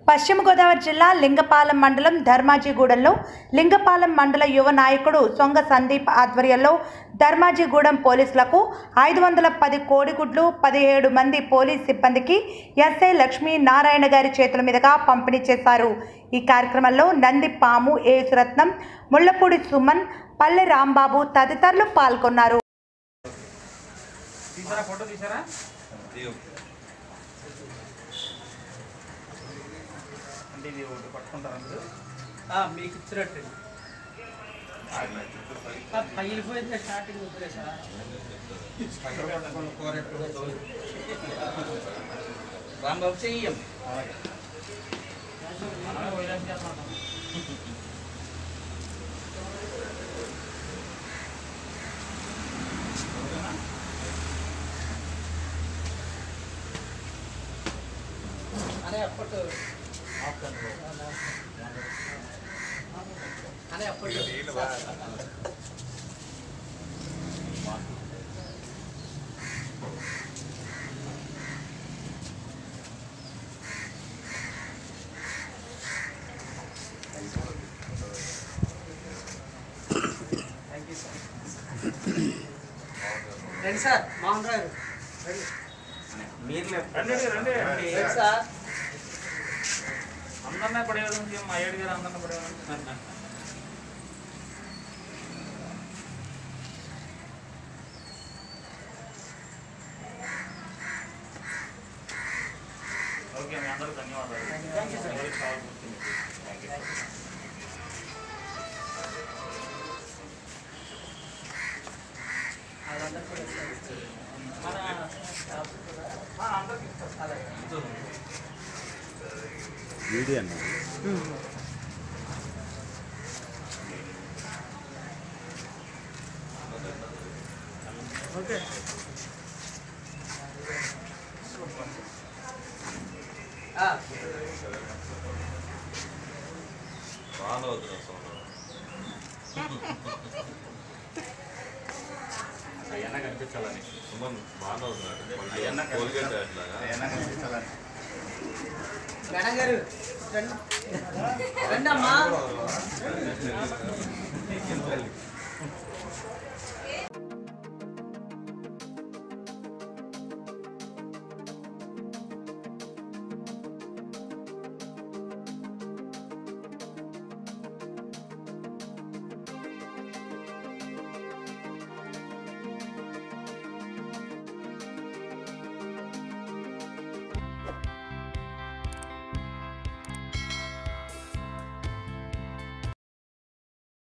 పశ్చిమ గోదావరి జిల్లా లింగపాలెం మండలం ధర్మాజిగూడెంలో లింగపాలెం మండల యువ నాయకుడు సొంగ సందీప్ ఆధ్వర్యంలో ధర్మాజిగూడెం పోలీసులకు ఐదు వందల పది కోడిగుడ్లు పదిహేడు మంది పోలీస్ సిబ్బందికి ఎస్ఐ లక్ష్మీ నారాయణ గారి చేతుల మీదుగా పంపిణీ చేశారు ఈ కార్యక్రమంలో నంది పాము ఏసురత్నం ముళ్లపూడి సుమన్ పల్లె రాంబాబు తదితరులు పాల్గొన్నారు తీసారా ఫోటో తీసారా అంటే ఇది ఒకటి పట్టుకుంటారా మీరు ఆ, మీకు ఇచ్చినట్టు ఆ, పగిలిపోయింది స్టార్టింగ్ వద్దులే సార్ రాంబాబు చెయ్యం అలాగే మనమే వైలెన్స్ చేస్తున్నాం అనే అప్పటి అనే అప్పటి థ్యాంక్ యూ సార్ రండి సార్ మోహన్ రావు గారు. రండి రండి రండి రండి రండి సార్ అందరినీ పడేది మా ఏడు గారు అందరినీ పడేది ఓకే మీ అందరూ ధన్యవాదాలు Thank you, sir. ఎవరికి కావాలి గుర్తుంది. Thank you, sir. వాళ్ళందరూ కూడా ఇస్తారు. మన స్టాఫ్ కూడా ఆ, అందరికీ ఇస్తాను. అలాగే. మీడియా ఓకే ఆ, అయ్యన్నా కనిపించాలని సుమన్ బాగానే ఉన్నాడు అయ్యన్నా కోల్గేట్ అట్లాగా అయ్యన్నా కనిపించాలని మేడం గారు రండి రండి అమ్మా